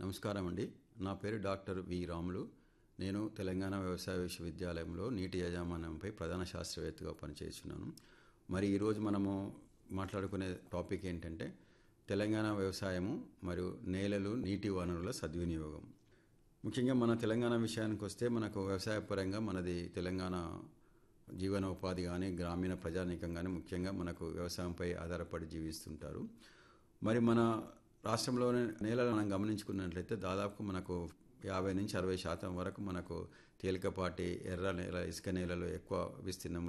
నమస్కారం అండి నా పేరు డాక్టర్ వి రాములు నేను తెలంగాణ వ్యవసాయ విశ్వవిద్యాలయంలో నీటి యాజమాన్యంపై ప్రధాన శాస్త్రవేత్తగా పనిచేస్తున్నాను మరి ఈరోజు మనము మాట్లాడుకునే టాపిక్ ఏంటంటే తెలంగాణ వ్యవసాయము మరియు నేలలు నీటి వనరుల సద్వినియోగం ముఖ్యంగా మన తెలంగాణ విషయానికి వస్తే మనకు వ్యవసాయ పరంగా మనది తెలంగాణ జీవనోపాధి కానీ గ్రామీణ ప్రజానీకం కానీ ముఖ్యంగా మనకు వ్యవసాయంపై ఆధారపడి జీవిస్తుంటారు మరి మన రాష్ట్రంలోని నేలలు మనం గమనించుకున్నట్లయితే దాదాపు మనకు యాభై నుంచి అరవై శాతం వరకు మనకు తేలికపాటి ఎర్ర నేల ఇసుక నేలలు ఎక్కువ విస్తీర్ణంలో